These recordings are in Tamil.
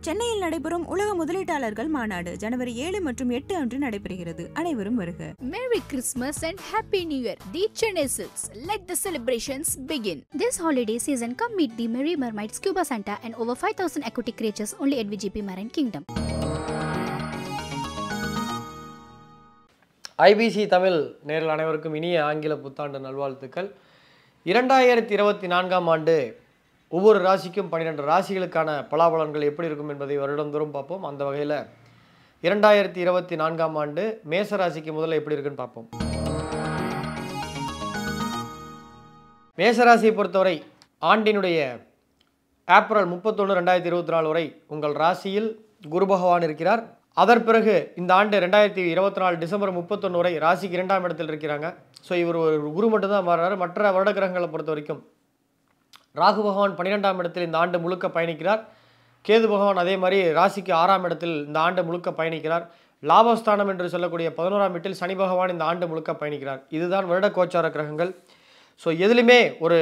சென்னையில் நடைபெறும் உலக முதலீட்டாளர்கள் மாநாடு ஜனவரி ஏழு மற்றும் எட்டு அன்று நடைபெறுகிறது அனைவரும் வருக Merry Christmas and Happy New Year, the Chennai Silks. Let the celebrations begin. This holiday season, come meet the Merry Mermaids, Scuba Santa, and over 5,000 aquatic creatures only at VGP Marine Kingdom. IBC Tamil நேரில் அனைவருக்கும் இனிய ஆங்கில புத்தாண்டு நல்வாழ்த்துக்கள் இரண்டாயிரத்தி இருபத்தி நான்காம் ஆண்டு ஒவ்வொரு ராசிக்கும் பன்னிரெண்டு ராசிகளுக்கான பலாபலன்கள் எப்படி இருக்கும் என்பதை வருடந்தோறும் பார்ப்போம் அந்த வகையில் இரண்டாயிரத்தி இருபத்தி நான்காம் ஆண்டு மேச ராசிக்கு முதல்ல எப்படி இருக்குன்னு பார்ப்போம் மேசராசியை பொறுத்தவரை ஆண்டினுடைய ஏப்ரல் முப்பத்தொன்று ரெண்டாயிரத்தி இருபத்தி நாலு வரை உங்கள் ராசியில் குரு பகவான் இருக்கிறார் அதன் பிறகு இந்த ஆண்டு ரெண்டாயிரத்தி இருபத்தி நாலு டிசம்பர் முப்பத்தொன்று வரை ராசிக்கு இரண்டாம் இடத்தில் இருக்கிறாங்க ஸோ இவர் ஒரு குரு மட்டும்தான் மாறுறாரு மற்ற வருட கிரகங்களை பொறுத்த வரைக்கும் ராகு பகவான் பன்னிரெண்டாம் இடத்தில் இந்த ஆண்டு முழுக்க பயணிக்கிறார் கேது பகவான் அதே மாதிரி ராசிக்கு ஆறாம் இடத்தில் இந்த ஆண்டு முழுக்க பயணிக்கிறார் லாபஸ்தானம் என்று சொல்லக்கூடிய பதினோராம் வீட்டில் சனி பகவான் இந்த ஆண்டு முழுக்க பயணிக்கிறார் இதுதான் வருட கோச்சார கிரகங்கள் ஸோ எதிலுமே ஒரு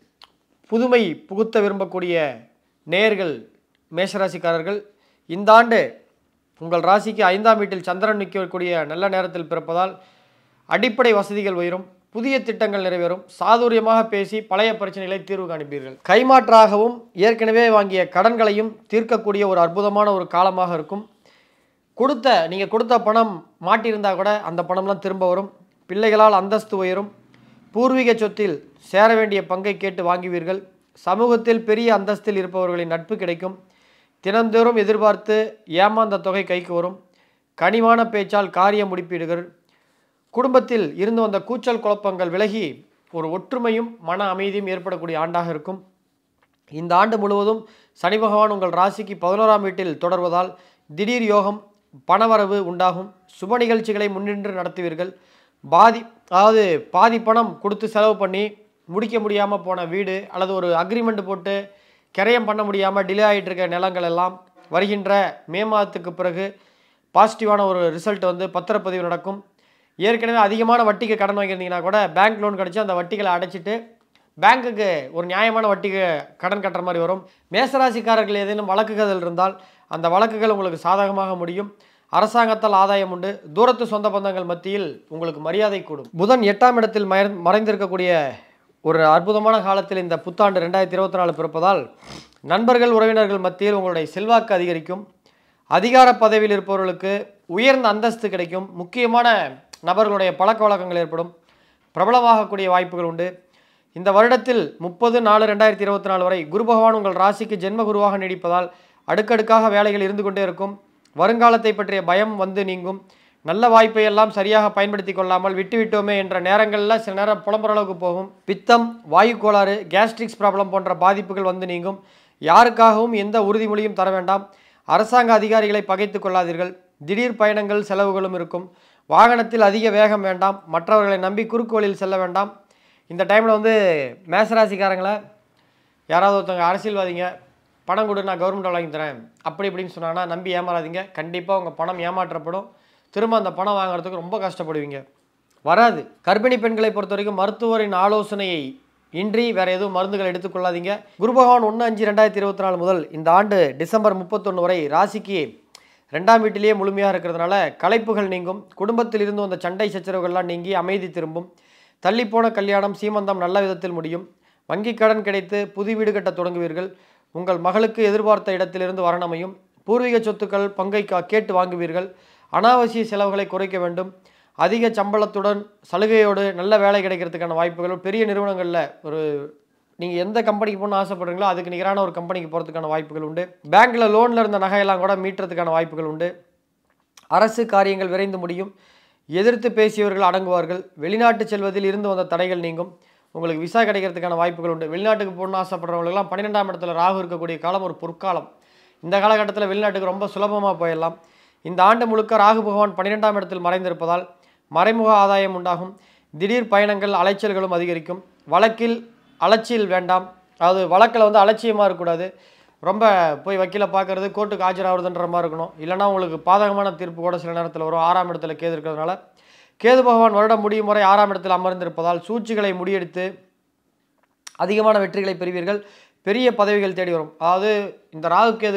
புதுமை புகுத்த விரும்பக்கூடிய நேயர்கள் மேஷராசிக்காரர்கள் இந்த ஆண்டு உங்கள் ராசிக்கு ஐந்தாம் வீட்டில் சந்திரன் நிற்கக்கூடிய நல்ல நேரத்தில் பிறப்பதால் அடிப்படை வசதிகள் உயரும் புதிய திட்டங்கள் நிறைவேறும் சாதுரியமாக பேசி பழைய பிரச்சனைகளை தீர்வு காண்பீர்கள் கைமாற்றாகவும் ஏற்கனவே வாங்கிய கடன்களையும் தீர்க்கக்கூடிய ஒரு அற்புதமான ஒரு காலமாக இருக்கும் கொடுத்த நீங்கள் கொடுத்த பணம் மாட்டியிருந்தா கூட அந்த பணம்லாம் திரும்ப வரும் பிள்ளைகளால் அந்தஸ்து உயரும் பூர்வீக சொத்தில் சேர வேண்டிய பங்கை கேட்டு வாங்குவீர்கள் சமூகத்தில் பெரிய அந்தஸ்தில் இருப்பவர்களின் நட்பு கிடைக்கும் தினந்தோறும் எதிர்பார்த்து ஏமாந்த தொகை கைக்கு வரும் கனிவான பேச்சால் காரியம் முடிப்பீடுகள் குடும்பத்தில் இருந்து வந்த கூச்சல் குழப்பங்கள் விலகி ஒரு ஒற்றுமையும் மன அமைதியும் ஏற்படக்கூடிய ஆண்டாக இருக்கும் இந்த ஆண்டு முழுவதும் சனி பகவான் உங்கள் ராசிக்கு பதினோராம் வீட்டில் தொடர்வதால் திடீர் யோகம் பணவரவு உண்டாகும் சுப நிகழ்ச்சிகளை முன்னின்று நடத்துவீர்கள் பாதி அதாவது பாதி பணம் கொடுத்து செலவு பண்ணி முடிக்க முடியாமல் போன வீடு அல்லது ஒரு அக்ரிமெண்ட் போட்டு கிரயம் பண்ண முடியாமல் டிலே ஆகிட்டு இருக்க நிலங்கள் எல்லாம் வருகின்ற மே மாதத்துக்கு பிறகு பாசிட்டிவான ஒரு ரிசல்ட் வந்து பத்திரப்பதிவு நடக்கும் ஏற்கனவே அதிகமான வட்டிக்கு கடன் வாங்கியிருந்தீங்கன்னா கூட பேங்க் லோன் கிடச்சி அந்த வட்டிகளை அடைச்சிட்டு பேங்க்குக்கு ஒரு நியாயமான வட்டிக்கு கடன் கட்டுற மாதிரி வரும் மேசராசிக்காரர்கள் ஏதேனும் வழக்குகள் இருந்தால் அந்த வழக்குகள் உங்களுக்கு சாதகமாக முடியும் அரசாங்கத்தால் ஆதாயம் உண்டு தூரத்து சொந்த பந்தங்கள் மத்தியில் உங்களுக்கு மரியாதை கூடும் புதன் எட்டாம் இடத்தில் மறை மறைந்திருக்கக்கூடிய ஒரு அற்புதமான காலத்தில் இந்த புத்தாண்டு ரெண்டாயிரத்தி இருபத்தி நாலு பிறப்பதால் நண்பர்கள் உறவினர்கள் மத்தியில் உங்களுடைய செல்வாக்கு அதிகரிக்கும் அதிகார பதவியில் இருப்பவர்களுக்கு உயர்ந்த அந்தஸ்து கிடைக்கும் முக்கியமான நபர்களுடைய பழக்க வழக்கங்கள் ஏற்படும் பிரபலமாகக்கூடிய வாய்ப்புகள் உண்டு இந்த வருடத்தில் முப்பது நாலு ரெண்டாயிரத்தி இருபத்தி நாலு வரை குரு பகவான் உங்கள் ராசிக்கு ஜென்ம குருவாக நீடிப்பதால் அடுக்கடுக்காக வேலைகள் இருந்து கொண்டே இருக்கும் வருங்காலத்தை பற்றிய பயம் வந்து நீங்கும் நல்ல வாய்ப்பை எல்லாம் சரியாக பயன்படுத்தி கொள்ளாமல் விட்டு விட்டோமே என்ற நேரங்களில் சில நேரம் புலம்புற அளவுக்கு போகும் பித்தம் வாயு கோளாறு கேஸ்ட்ரிக்ஸ் ப்ராப்ளம் போன்ற பாதிப்புகள் வந்து நீங்கும் யாருக்காகவும் எந்த உறுதிமொழியும் தர வேண்டாம் அரசாங்க அதிகாரிகளை பகைத்து கொள்ளாதீர்கள் திடீர் பயணங்கள் செலவுகளும் இருக்கும் வாகனத்தில் அதிக வேகம் வேண்டாம் மற்றவர்களை நம்பி குறுக்கு வழியில் செல்ல வேண்டாம் இந்த டைமில் வந்து மேசராசிக்காரங்களை யாராவது ஒருத்தவங்க அரசியல்வாதிங்க பணம் கொடு நான் கவர்மெண்ட் வாங்கி தரேன் அப்படி இப்படின்னு சொன்னாங்கன்னா நம்பி ஏமாறாதீங்க கண்டிப்பாக உங்கள் பணம் ஏமாற்றப்படும் திரும்ப அந்த பணம் வாங்குறதுக்கு ரொம்ப கஷ்டப்படுவீங்க வராது கர்ப்பிணி பெண்களை பொறுத்த வரைக்கும் மருத்துவரின் ஆலோசனையை இன்றி வேறு எதுவும் மருந்துகள் எடுத்துக்கொள்ளாதீங்க குரு பகவான் ஒன்று அஞ்சு ரெண்டாயிரத்தி இருபத்தி நாலு முதல் இந்த ஆண்டு டிசம்பர் முப்பத்தொன்று வரை ராசிக்கு ரெண்டாம் வீட்டிலேயே முழுமையாக இருக்கிறதுனால களைப்புகள் நீங்கும் குடும்பத்தில் இருந்து வந்த சண்டை சச்சரவுகள்லாம் நீங்கி அமைதி திரும்பும் தள்ளிப்போன கல்யாணம் சீமந்தம் நல்ல விதத்தில் முடியும் வங்கி கடன் கிடைத்து புது வீடு கட்ட தொடங்குவீர்கள் உங்கள் மகளுக்கு எதிர்பார்த்த இடத்திலிருந்து வரணமையும் பூர்வீக சொத்துக்கள் பங்கை கா- கேட்டு வாங்குவீர்கள் அனாவசிய செலவுகளை குறைக்க வேண்டும் அதிக சம்பளத்துடன் சலுகையோடு நல்ல வேலை கிடைக்கிறதுக்கான வாய்ப்புகள் பெரிய நிறுவனங்களில் ஒரு நீங்கள் எந்த கம்பெனிக்கு போகணும்னு ஆசைப்படுறீங்களோ அதுக்கு நிகரான ஒரு கம்பெனிக்கு போகிறதுக்கான வாய்ப்புகள் உண்டு பேங்க்கில் லோனில் இருந்த நகையெல்லாம் கூட மீட்டுறதுக்கான வாய்ப்புகள் உண்டு அரசு காரியங்கள் விரைந்து முடியும் எதிர்த்து பேசியவர்கள் அடங்குவார்கள் வெளிநாட்டு செல்வதில் இருந்து வந்த தடைகள் நீங்கும் உங்களுக்கு விசா கிடைக்கிறதுக்கான வாய்ப்புகள் உண்டு வெளிநாட்டுக்கு போகணும்னு ஆசைப்படுறவங்களுக்குலாம் பன்னிரெண்டாம் இடத்துல ராகு இருக்கக்கூடிய காலம் ஒரு பொற்காலம் இந்த காலகட்டத்தில் வெளிநாட்டுக்கு ரொம்ப சுலபமாக போயிடலாம் இந்த ஆண்டு முழுக்க ராகு பகவான் பன்னிரெண்டாம் இடத்தில் மறைந்திருப்பதால் மறைமுக ஆதாயம் உண்டாகும் திடீர் பயணங்கள் அலைச்சல்களும் அதிகரிக்கும் வழக்கில் அலட்சியில் வேண்டாம் அதாவது வழக்கில் வந்து அலட்சியமாக இருக்கக்கூடாது ரொம்ப போய் வக்கீலை பார்க்கறது கோர்ட்டுக்கு ஆஜராகிறதுன்ற மாதிரி இருக்கணும் இல்லைன்னா உங்களுக்கு பாதகமான தீர்ப்பு கூட சில நேரத்தில் வரும் ஆறாம் இடத்துல கேது இருக்கிறதுனால கேது பகவான் வருடம் முடியும் வரை ஆறாம் இடத்தில் அமர்ந்திருப்பதால் சூழ்ச்சிகளை முடியெடுத்து அதிகமான வெற்றிகளை பெறுவீர்கள் பெரிய பதவிகள் தேடி வரும் அதாவது இந்த ராகு கேதுகள்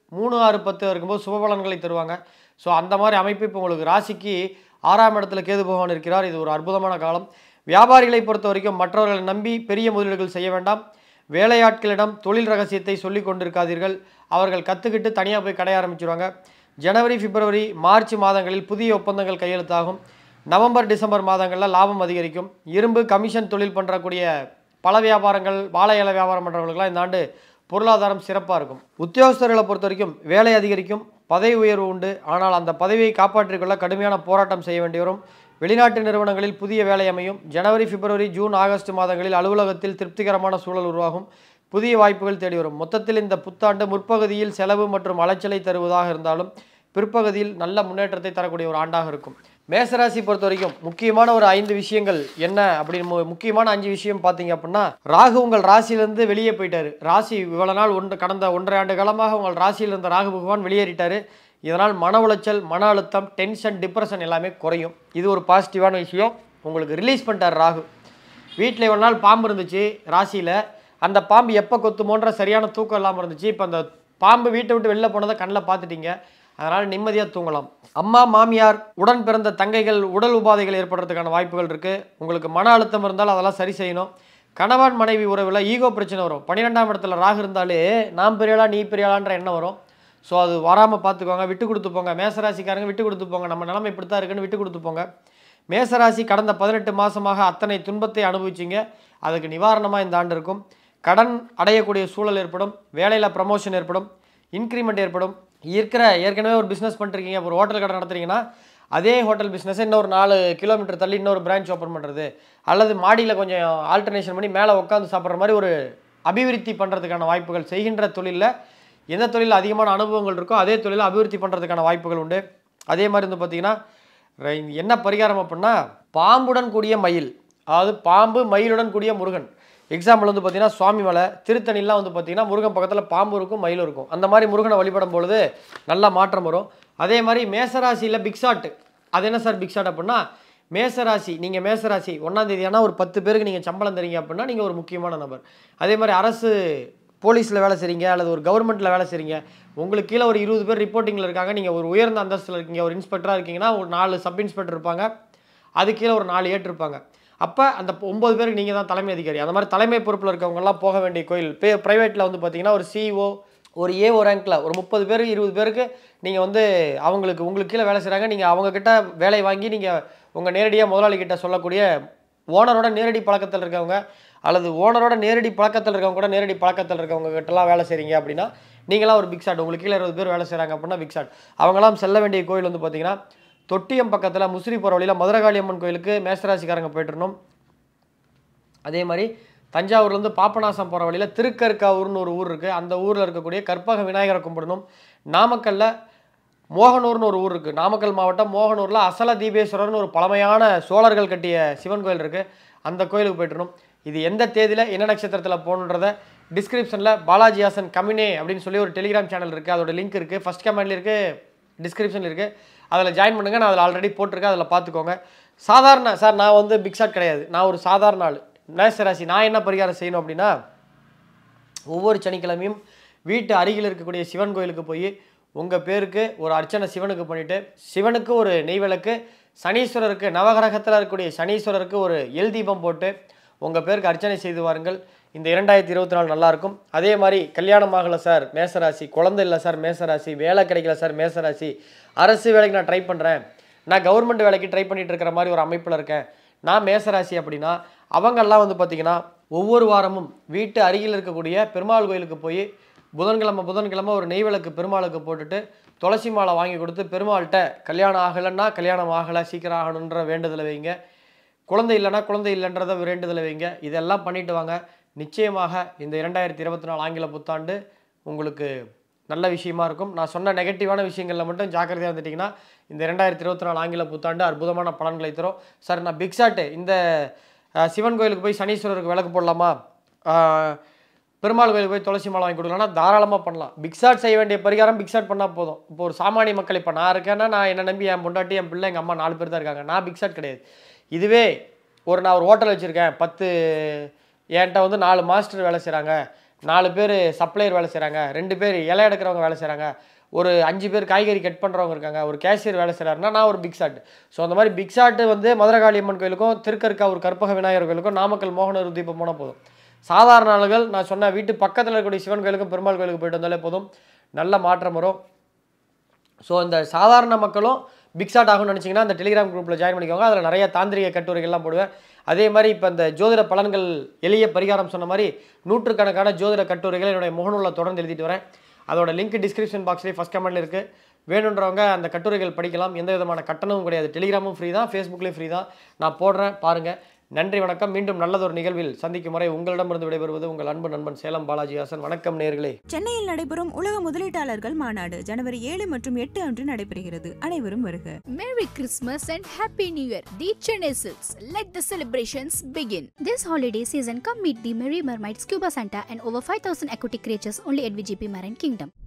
மூணு ஆறு பத்து இருக்கும்போது சுபபலன்களை தருவாங்க ஸோ அந்த மாதிரி அமைப்பு இப்போ உங்களுக்கு ராசிக்கு ஆறாம் இடத்துல கேது பகவான் இருக்கிறார் இது ஒரு அற்புதமான காலம் வியாபாரிகளை பொறுத்த வரைக்கும் மற்றவர்களை நம்பி பெரிய முதலீடுகள் செய்ய வேண்டாம் வேலையாட்களிடம் தொழில் ரகசியத்தை சொல்லிக் கொண்டிருக்காதீர்கள் அவர்கள் கற்றுக்கிட்டு தனியாக போய் கடை ஆரம்பிச்சிருவாங்க ஜனவரி பிப்ரவரி மார்ச் மாதங்களில் புதிய ஒப்பந்தங்கள் கையெழுத்தாகும் நவம்பர் டிசம்பர் மாதங்களில் லாபம் அதிகரிக்கும் இரும்பு கமிஷன் தொழில் பண்ணுறக்கூடிய பல வியாபாரங்கள் வாழை இலை வியாபாரம் பண்ணுறவங்களுக்குலாம் இந்த ஆண்டு பொருளாதாரம் சிறப்பாக இருக்கும் உத்தியோகஸ்தர்களை பொறுத்த வரைக்கும் வேலை அதிகரிக்கும் பதவி உயர்வு உண்டு ஆனால் அந்த பதவியை காப்பாற்றிக் கொள்ள கடுமையான போராட்டம் செய்ய வேண்டி வரும் வெளிநாட்டு நிறுவனங்களில் புதிய வேலை அமையும் ஜனவரி பிப்ரவரி ஜூன் ஆகஸ்ட் மாதங்களில் அலுவலகத்தில் திருப்திகரமான சூழல் உருவாகும் புதிய வாய்ப்புகள் தேடி வரும் மொத்தத்தில் இந்த புத்தாண்டு முற்பகுதியில் செலவு மற்றும் அலைச்சலை தருவதாக இருந்தாலும் பிற்பகுதியில் நல்ல முன்னேற்றத்தை தரக்கூடிய ஒரு ஆண்டாக இருக்கும் மேசராசி பொறுத்த வரைக்கும் முக்கியமான ஒரு ஐந்து விஷயங்கள் என்ன அப்படின்னு மு- முக்கியமான அஞ்சு விஷயம் பார்த்தீங்க அப்படின்னா ராகு உங்கள் ராசியிலிருந்து வெளியே போயிட்டாரு ராசி இவ்வளவு நாள் ஒன்று கடந்த ஒன்றரை ஆண்டு காலமாக உங்கள் ராசியில் இருந்த ராகு பகவான் வெளியேறிட்டாரு இதனால் மன உளைச்சல் மன அழுத்தம் டென்ஷன் டிப்ரெஷன் எல்லாமே குறையும் இது ஒரு பாசிட்டிவான விஷயம் உங்களுக்கு ரிலீஸ் பண்ணிட்டார் ராகு வீட்டில் இவ்வளோ நாள் பாம்பு இருந்துச்சு ராசியில் அந்த பாம்பு எப்போ கொத்துமோன்ற சரியான தூக்கம் இல்லாமல் இருந்துச்சு இப்போ அந்த பாம்பு வீட்டை விட்டு வெளில போனதை கண்ணில் பார்த்துட்டீங்க அதனால் நிம்மதியாக தூங்கலாம் அம்மா மாமியார் உடன் பிறந்த தங்கைகள் உடல் உபாதைகள் ஏற்படுறதுக்கான வாய்ப்புகள் இருக்குது உங்களுக்கு மன அழுத்தம் இருந்தால் அதெல்லாம் சரி செய்யணும் கணவன் மனைவி உறவில் ஈகோ பிரச்சனை வரும் பன்னிரெண்டாம் இடத்துல ராகு இருந்தாலே நான் பெரியாளா நீ பெரியாளான்ற எண்ணம் வரும் ஸோ அது வராமல் பார்த்துக்கோங்க விட்டு கொடுத்து போங்க மேசராசிக்காரங்க விட்டு கொடுத்து போங்க நம்ம நிலைமை இப்படி தான் இருக்குன்னு விட்டு கொடுத்து போங்க மேசராசி கடந்த பதினெட்டு மாதமாக அத்தனை துன்பத்தை அனுபவிச்சிங்க அதுக்கு நிவாரணமாக இந்த ஆண்டு இருக்கும் கடன் அடையக்கூடிய சூழல் ஏற்படும் வேலையில் ப்ரமோஷன் ஏற்படும் இன்க்ரிமெண்ட் ஏற்படும் இருக்கிற ஏற்கனவே ஒரு பிஸ்னஸ் பண்ணிருக்கீங்க ஒரு ஹோட்டல் கடை நடத்துறீங்கன்னா அதே ஹோட்டல் பிஸ்னஸை இன்னொரு நாலு கிலோமீட்டர் தள்ளி இன்னொரு பிரான்ச் ஓப்பன் பண்ணுறது அல்லது மாடியில் கொஞ்சம் ஆல்டர்னேஷன் பண்ணி மேலே உட்காந்து சாப்பிட்ற மாதிரி ஒரு அபிவிருத்தி பண்ணுறதுக்கான வாய்ப்புகள் செய்கின்ற தொழிலில் எந்த தொழிலில் அதிகமான அனுபவங்கள் இருக்கோ அதே தொழிலை அபிவிருத்தி பண்ணுறதுக்கான வாய்ப்புகள் உண்டு அதே மாதிரி வந்து பார்த்தீங்கன்னா ரை- என்ன பரிகாரம் அப்படின்னா பாம்புடன் கூடிய மயில் அதாவது பாம்பு மயிலுடன் கூடிய முருகன் எக்ஸாம்பிள் வந்து பார்த்தீங்கன்னா சுவாமி மலை திருத்தணிலாம் வந்து பார்த்தீங்கன்னா முருகன் பக்கத்தில் பாம்பு இருக்கும் மயில் இருக்கும் அந்த மாதிரி முருகனை வழிபடும் பொழுது நல்ல மாற்றம் வரும் அதே மாதிரி மேசராசியில் பிக் ஷாட் அது என்ன சார் பிக் ஷாட் அப்படின்னா மேசராசி நீங்கள் மேசராசி ஒன்றாம் தேதி ஆனால் ஒரு பத்து பேருக்கு நீங்கள் சம்பளம் தரீங்க அப்படின்னா நீங்கள் ஒரு முக்கியமான நபர் அதே மாதிரி அரசு போலீஸில் வேலை செய்கிறீங்க அல்லது ஒரு கவர்மெண்ட்டில் வேலை செய்கிறீங்க உங்களுக்கு கீழே ஒரு இருபது பேர் ரிப்போர்ட்டிங்கில் இருக்காங்க நீங்கள் ஒரு உயர்ந்த அந்தஸ்தில் இருக்கீங்க ஒரு இன்ஸ்பெக்டராக இருக்கீங்கன்னா ஒரு நாலு சப் இன்ஸ்பெக்டர் இருப்பாங்க அது கீழே ஒரு நாலு ஏட்டு இருப்பாங்க அப்போ அந்த ஒம்பது பேருக்கு நீங்கள் தான் தலைமை அதிகாரி அந்த மாதிரி தலைமை பொறுப்பில் இருக்கவங்கலாம் போக வேண்டிய கோயில் பே ப்ரைவேட்டில் வந்து பார்த்தீங்கன்னா ஒரு சிஇஓ ஒரு ஏஓ ரேங்க்கில் ஒரு முப்பது பேர் இருபது பேருக்கு நீங்கள் வந்து அவங்களுக்கு உங்களுக்கு கீழே வேலை செய்கிறாங்க நீங்கள் அவங்கக்கிட்ட வேலை வாங்கி நீங்கள் உங்கள் நேரடியாக முதலாளி கிட்ட சொல்லக்கூடிய ஓனரோட நேரடி பழக்கத்தில் இருக்கவங்க அல்லது ஓனரோட நேரடி பழக்கத்தில் இருக்கவங்க கூட நேரடி பழக்கத்தில் இருக்கவங்க கிட்டலாம் வேலை செய்கிறீங்க அப்படின்னா நீங்களாம் ஒரு பிக் ஷாட் உங்களுக்கு கீழே இருபது பேர் வேலை செய்கிறாங்க அப்படின்னா பிக் ஷாட் அவங்களாம் செல்ல வேண்டிய கோயில் வந்து பார்த்தீங்கன்னா தொட்டியம் பக்கத்தில் முசிறி போகிற வழியில் மதுரகாளி அம்மன் கோயிலுக்கு மேசராசிக்காரங்க போயிட்டுருணும் அதே மாதிரி தஞ்சாவூர்லேருந்து பாபநாசம் போகிற வழியில் திருக்கற்காவூர்னு ஒரு ஊர் இருக்குது அந்த ஊரில் இருக்கக்கூடிய கற்பக விநாயகரை கும்பிடணும் நாமக்கல்ல மோகனூர்னு ஒரு ஊர் இருக்குது நாமக்கல் மாவட்டம் மோகனூரில் அசல தீபேஸ்வரர்னு ஒரு பழமையான சோழர்கள் கட்டிய சிவன் கோயில் இருக்குது அந்த கோயிலுக்கு போயிட்டுருணும் இது எந்த தேதியில் என்ன நட்சத்திரத்தில் போகணுன்றத டிஸ்கிரிப்ஷனில் பாலாஜி ஹாசன் கமினே அப்படின்னு சொல்லி ஒரு டெலிகிராம் சேனல் இருக்குது அதோட லிங்க் இருக்குது ஃபஸ்ட் கமெண்ட்ல இருக்குது டிஸ்கிரிப்ஷனில் இருக்குது அதில் ஜாயின் பண்ணுங்கள் நான் அதில் ஆல்ரெடி போட்டிருக்கேன் அதில் பார்த்துக்கோங்க சாதாரண சார் நான் வந்து பிக் ஷாட் கிடையாது நான் ஒரு சாதாரண ஆள் மேசராசி நான் என்ன பரிகாரம் செய்யணும் அப்படின்னா ஒவ்வொரு சனிக்கிழமையும் வீட்டு அருகில் இருக்கக்கூடிய சிவன் கோயிலுக்கு போய் உங்கள் பேருக்கு ஒரு அர்ச்சனை சிவனுக்கு பண்ணிவிட்டு சிவனுக்கு ஒரு நெய் விளக்கு சனீஸ்வரருக்கு நவகிரகத்தில் இருக்கக்கூடிய சனீஸ்வரருக்கு ஒரு எல் தீபம் போட்டு உங்கள் பேருக்கு அர்ச்சனை செய்து வாருங்கள் இந்த இரண்டாயிரத்தி இருபத்தி நாலு நல்லாயிருக்கும் அதே மாதிரி கல்யாணம் ஆகலை சார் மேசராசி குழந்தை இல்லை சார் மேசராசி வேலை கிடைக்கல சார் மேசராசி அரசு வேலைக்கு நான் ட்ரை பண்ணுறேன் நான் கவர்மெண்ட் வேலைக்கு ட்ரை பண்ணிட்டு இருக்கிற மாதிரி ஒரு அமைப்பில் இருக்கேன் நான் மேசராசி அப்படின்னா அவங்கெல்லாம் வந்து பார்த்திங்கன்னா ஒவ்வொரு வாரமும் வீட்டு அருகில் இருக்கக்கூடிய பெருமாள் கோயிலுக்கு போய் புதன்கிழமை புதன்கிழமை ஒரு நெய் விளக்கு பெருமாளுக்கு போட்டுட்டு துளசி மாலை வாங்கி கொடுத்து பெருமாள்கிட்ட கல்யாணம் ஆகலைன்னா கல்யாணம் ஆகலை சீக்கிரம் ஆகணுன்ற வேண்டுதலை வைங்க குழந்தை இல்லைன்னா குழந்தை இல்லைன்றத வேண்டுதலை வைங்க இதெல்லாம் பண்ணிட்டு வாங்க நிச்சயமாக இந்த இரண்டாயிரத்தி இருபத்தி நாலு ஆங்கில புத்தாண்டு உங்களுக்கு நல்ல விஷயமா இருக்கும் நான் சொன்ன நெகட்டிவான விஷயங்களில் மட்டும் ஜாக்கிரதையாக வந்துட்டிங்கன்னா இந்த ரெண்டாயிரத்தி இருபத்தி நாலு ஆங்கில புத்தாண்டு அற்புதமான பலன்களை தரும் சார் நான் பிக் ஷாட்டு இந்த அஹ், சிவன் கோயிலுக்கு போய் சனீஸ்வரருக்கு விளக்கு போடலாமா அஹ், பெருமாள் கோயிலுக்கு போய் துளசி மாலை வாங்கி கொடுக்கலாம்னா தாராளமாக பண்ணலாம் பிக் ஷாட் செய்ய வேண்டிய பரிகாரம் பிக் ஷாட் பண்ணால் போதும் இப்போ ஒரு சாமானிய மக்கள் இப்போ நான் இருக்கேன்னா நான் என்ன நம்பி என் பொண்டாட்டி என் பிள்ளை எங்கள் அம்மா நாலு பேர் தான் இருக்காங்க நான் பிக் ஷாட் கிடையாது இதுவே ஒரு நான் ஒரு ஹோட்டல் வச்சுருக்கேன் பத்து என்கிட்ட வந்து நாலு மாஸ்டர் வேலை செய்கிறாங்க நாலு பேர் சப்ளையர் வேலை செய்கிறாங்க ரெண்டு பேர் இலை எடுக்கிறவங்க வேலை செய்கிறாங்க ஒரு அஞ்சு பேர் காய்கறி கட் பண்ணுறவங்க இருக்காங்க ஒரு கேஷியர் வேலை செய்கிறாருன்னா நான் ஒரு பிக் ஷாட் ஸோ அந்த மாதிரி பிக் ஷாட்டு வந்து மதுரகாளி அம்மன் கோயிலுக்கும் திருக்கற்காவூர் கற்பக விநாயகர் கோயிலுக்கும் நாமக்கல் மோகன தீபம் போனால் போதும் சாதாரண ஆளுகள் நான் சொன்ன வீட்டு பக்கத்தில் இருக்கக்கூடிய சிவன் கோயிலுக்கும் பெருமாள் கோயிலுக்கு போயிட்டு வந்தாலே போதும் நல்ல மாற்றம் வரும் ஸோ இந்த சாதாரண மக்களும் பிக் ஷாட் ஆகும்னு நினச்சிங்கன்னா அந்த டெலிகிராம் குரூப்பில் ஜாயின் பண்ணிக்கோங்க அதில் நிறைய தாந்திரிக கட்டுரைகள்லாம் போடுவேன் அதே மாதிரி இப்போ இந்த ஜோதிட பலன்கள் எளிய பரிகாரம் சொன்ன மாதிரி நூற்றுக்கணக்கான ஜோதிட கட்டுரைகளை என்னுடைய முகநூலில் தொடர்ந்து எழுதிட்டு வரேன் அதோட லிங்க் டிஸ்கிரிப்ஷன் பாக்ஸ்லேயே ஃபஸ்ட் கமெண்ட்ல இருக்குது வேணுன்றவங்க அந்த கட்டுரைகள் படிக்கலாம் எந்த விதமான கட்டணமும் கிடையாது டெலிகிராமும் ஃப்ரீ தான் ஃபேஸ்புக்லேயும் ஃப்ரீ தான் நான் போடுறேன் பாருங்கள் நன்றி வணக்கம் மீண்டும் நல்லதொரு நிகழ்வில் சந்திக்கும் வரை உங்களிடமிருந்து விடைபெறுவது உங்கள் அன்பு நண்பன் சேலம் பாலாஜி ஹாசன் வணக்கம் நேர்களே சென்னையில் நடைபெறும் உலக முதலீட்டாளர்கள் மாநாடு ஜனவரி ஏழு மற்றும் எட்டு அன்று நடைபெறுகிறது அனைவரும் வருக Merry Christmas and Happy New Year. The Chennai Silks. Let the celebrations begin. This holiday season, come meet the Merry Mermaid Scuba Santa and over 5000 aquatic creatures only at VGP Marine Kingdom.